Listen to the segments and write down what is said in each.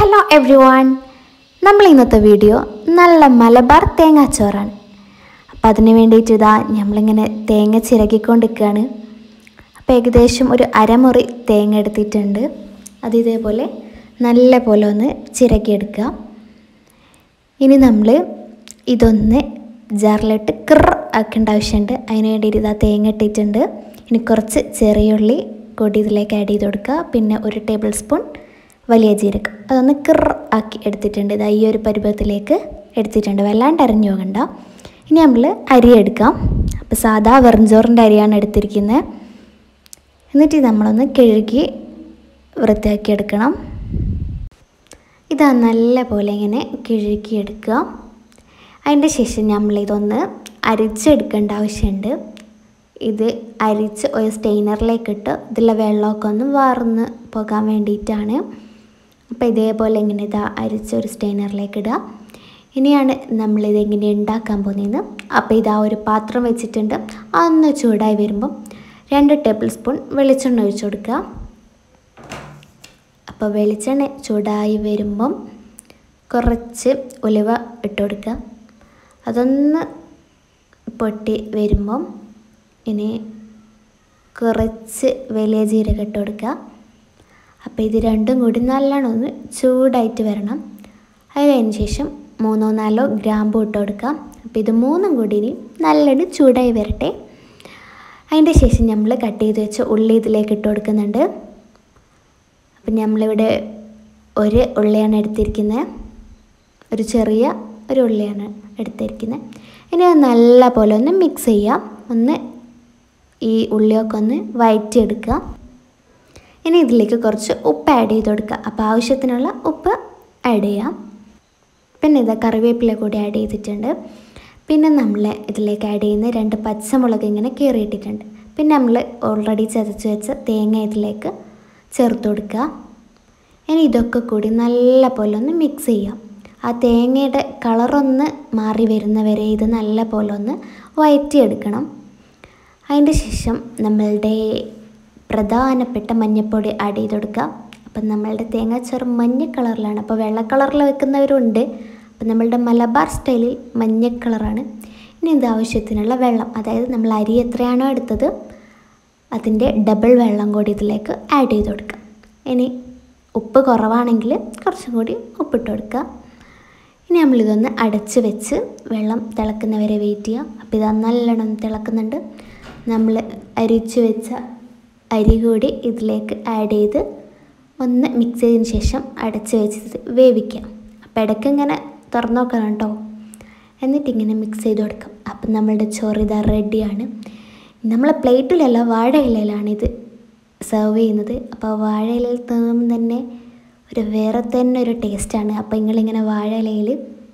hello every one നമ്മൾ ഇന്നത്തെ video നല്ല മലബാർ തേങ്ങാച്ചോറാണ് അപ്പം അതിന് വേണ്ടിയിട്ട് ഇതാ നമ്മളിങ്ങനെ തേങ്ങ ചിരകിക്കൊണ്ടിരിക്കുകയാണ് അപ്പോൾ ഏകദേശം ഒരു അരമുറി തേങ്ങ എടുത്തിട്ടുണ്ട് അത് ഇതേപോലെ നല്ല പോലെ ഒന്ന് ചിരകിയെടുക്കുക ഇനി നമ്മൾ ഇതൊന്ന് ജാറിലിട്ട് കിർ ആക്കേണ്ട ആവശ്യമുണ്ട് അതിന് വേണ്ടിയിട്ട് ഇതാ തേങ്ങ ഇട്ടിട്ടുണ്ട് ഇനി കുറച്ച് ചെറിയ ഉള്ളി കൂടി ഇതിലേക്ക് ആഡ് ചെയ്ത് കൊടുക്കുക പിന്നെ ഒരു ടേബിൾ സ്പൂൺ വലിയ ജീരകം അതൊന്ന് കിർ ആക്കി എടുത്തിട്ടുണ്ട് ഇതാ ഈ ഒരു പരുവത്തിലേക്ക് എടുത്തിട്ടുണ്ട് വല്ലാണ്ട് അരിഞ്ഞു പോകണ്ട ഇനി നമ്മൾ അരി എടുക്കാം അപ്പോൾ സാധാ വെറുംചോറിൻ്റെ അരിയാണ് എടുത്തിരിക്കുന്നത് എന്നിട്ട് ഇത് നമ്മളൊന്ന് കഴുകി വൃത്തിയാക്കി എടുക്കണം ഇതാ നല്ല പോലെ ഇങ്ങനെ കിഴുക്കിയെടുക്കുക അതിൻ്റെ ശേഷം നമ്മളിതൊന്ന് അരിച്ചെടുക്കേണ്ട ആവശ്യമുണ്ട് ഇത് അരിച്ച് ഒരു സ്റ്റെയിനറിലേക്ക് ഇട്ട് ഇതിലെ വെള്ളമൊക്കെ ഒന്ന് വാർന്ന് പോകാൻ വേണ്ടിയിട്ടാണ് അപ്പോൾ ഇതേപോലെ ഇങ്ങനെ ഇതാ അരിച്ച് ഒരു സ്റ്റെയിനറിലേക്ക് ഇടുക ഇനിയാണ് നമ്മളിത് എങ്ങനെ ഉണ്ടാക്കാൻ പോകുന്നതെന്ന് അപ്പോൾ ഇതാ ഒരു പാത്രം വെച്ചിട്ടുണ്ട് അതൊന്ന് ചൂടായി വരുമ്പം രണ്ട് ടേബിൾ സ്പൂൺ വെളിച്ചെണ്ണ ഒഴിച്ചു കൊടുക്കുക അപ്പോൾ വെളിച്ചെണ്ണ ചൂടായി വരുമ്പം കുറച്ച് ഉലുവ ഇട്ട് കൊടുക്കുക അതൊന്ന് പൊട്ടി വരുമ്പം ഇനി കുറച്ച് വലിയ ജീരകം ഇട്ട് കൊടുക്കുക അപ്പോൾ ഇത് രണ്ടും കൂടി നല്ലോണം ഒന്ന് ചൂടായിട്ട് വരണം അത് കഴിഞ്ഞ ശേഷം മൂന്നോ നാലോ ഗ്രാമ്പു ഇട്ട് കൊടുക്കുക അപ്പോൾ ഇത് മൂന്നും കൂടി ഇനി നല്ലോണം ചൂടായി വരട്ടെ അതിൻ്റെ ശേഷം നമ്മൾ കട്ട് ചെയ്ത് വെച്ച ഉള്ളി ഇതിലേക്ക് ഇട്ട് കൊടുക്കുന്നുണ്ട് അപ്പം നമ്മളിവിടെ ഒരു ഉള്ളിയാണ് എടുത്തിരിക്കുന്നത് ഒരു ചെറിയ ഒരു ഉള്ളിയാണ് എടുത്തിരിക്കുന്നത് ഇനി അത് നല്ല പോലെ ഒന്ന് മിക്സ് ചെയ്യാം ഒന്ന് ഈ ഉള്ളിയൊക്കെ ഒന്ന് വഴറ്റിയെടുക്കുക ഇനി ഇതിലേക്ക് കുറച്ച് ഉപ്പ് ആഡ് ചെയ്ത് കൊടുക്കുക അപ്പോൾ ആവശ്യത്തിനുള്ള ഉപ്പ് ആഡ് ചെയ്യാം പിന്നെ ഇതാ കറിവേപ്പില കൂടി ആഡ് ചെയ്തിട്ടുണ്ട് പിന്നെ നമ്മൾ ഇതിലേക്ക് ആഡ് ചെയ്യുന്ന രണ്ട് പച്ചമുളക് ഇങ്ങനെ കീറിയിട്ടിട്ടുണ്ട് പിന്നെ നമ്മൾ ഓൾറെഡി ചതച്ച് വെച്ച തേങ്ങ ഇതിലേക്ക് ചേർത്ത് കൊടുക്കുക ഇനി ഇതൊക്കെ കൂടി നല്ല പോലെ ഒന്ന് മിക്സ് ചെയ്യാം ആ തേങ്ങയുടെ കളറൊന്ന് മാറി വരുന്നവരെ ഇത് നല്ല പോലെ ഒന്ന് വഴറ്റിയെടുക്കണം അതിൻ്റെ ശേഷം നമ്മളുടെ പ്രധാനപ്പെട്ട മഞ്ഞൾപ്പൊടി ആഡ് ചെയ്ത് കൊടുക്കുക അപ്പം നമ്മളുടെ തേങ്ങാച്ചോറ് മഞ്ഞ കളറിലാണ് അപ്പോൾ വെള്ള കളറിൽ വെക്കുന്നവരുണ്ട് അപ്പം നമ്മളുടെ മലബാർ സ്റ്റൈലിൽ മഞ്ഞ കളറാണ് ഇനി ഇത് ആവശ്യത്തിനുള്ള വെള്ളം അതായത് നമ്മൾ അരി എത്രയാണോ എടുത്തത് അതിൻ്റെ ഡബിൾ വെള്ളം കൂടി ഇതിലേക്ക് ആഡ് ചെയ്ത് കൊടുക്കുക ഇനി ഉപ്പ് കുറവാണെങ്കിൽ കുറച്ചും കൂടി ഉപ്പിട്ട് കൊടുക്കുക ഇനി നമ്മളിതൊന്ന് അടച്ച് വെച്ച് വെള്ളം തിളക്കുന്നവരെ വെയിറ്റ് ചെയ്യുക അപ്പോൾ ഇത് നല്ലോണം തിളക്കുന്നുണ്ട് നമ്മൾ അരിച്ച് വെച്ച അരി കൂടി ഇതിലേക്ക് ആഡ് ചെയ്ത് ഒന്ന് മിക്സ് ചെയ്തതിന് ശേഷം അടച്ച് വെച്ച് വേവിക്കുക അപ്പോൾ ഇടയ്ക്ക് ഇങ്ങനെ തുറന്നു നോക്കണം കേട്ടോ എന്നിട്ടിങ്ങനെ മിക്സ് ചെയ്ത് കൊടുക്കാം അപ്പം നമ്മളുടെ ചോറ് ഇതാ റെഡിയാണ് നമ്മൾ പ്ലേറ്റിലല്ല വാഴയിലയിലാണ് ഇത് സെർവ് ചെയ്യുന്നത് അപ്പോൾ വാഴയിലയിൽ തിന്നുമ്പോൾ തന്നെ ഒരു വേറെ തന്നെ ഒരു ടേസ്റ്റാണ് അപ്പോൾ നിങ്ങളിങ്ങനെ വാഴയിലയിൽ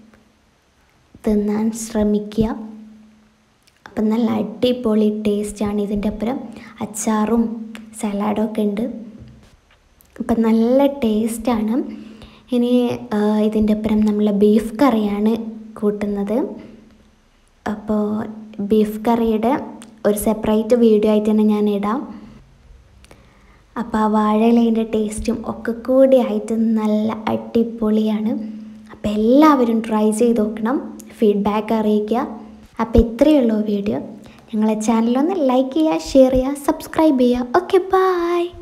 തിന്നാൻ ശ്രമിക്കുക അപ്പം നല്ല അടിപൊളി ടേസ്റ്റാണ് ഇതിൻ്റെ അപ്പുറം അച്ചാറും സലാഡും ഒക്കെ ഉണ്ട് അപ്പം നല്ല ടേസ്റ്റാണ് ഇനി ഇതിൻ്റെ അപ്പുറം നമ്മൾ ബീഫ് കറിയാണ് കൂട്ടുന്നത് അപ്പോൾ ബീഫ് കറിയുടെ ഒരു സെപ്പറേറ്റ് വീഡിയോ ആയിട്ട് തന്നെ ഞാൻ ഇടാം അപ്പോൾ ആ വാഴയിലേൻ്റെ ടേസ്റ്റും ഒക്കെ കൂടി ആയിട്ട് നല്ല അടിപൊളിയാണ് അപ്പോൾ എല്ലാവരും ട്രൈ ചെയ്ത് നോക്കണം ഫീഡ്ബാക്ക് അറിയിക്കുക അപ്പോൾ ഇത്രയേ ഉള്ളൂ വീഡിയോ ഞങ്ങളെ ചാനലൊന്ന് ലൈക്ക് ചെയ്യുക ഷെയർ ചെയ്യുക സബ്സ്ക്രൈബ് ചെയ്യുക ഓക്കെ ബായ്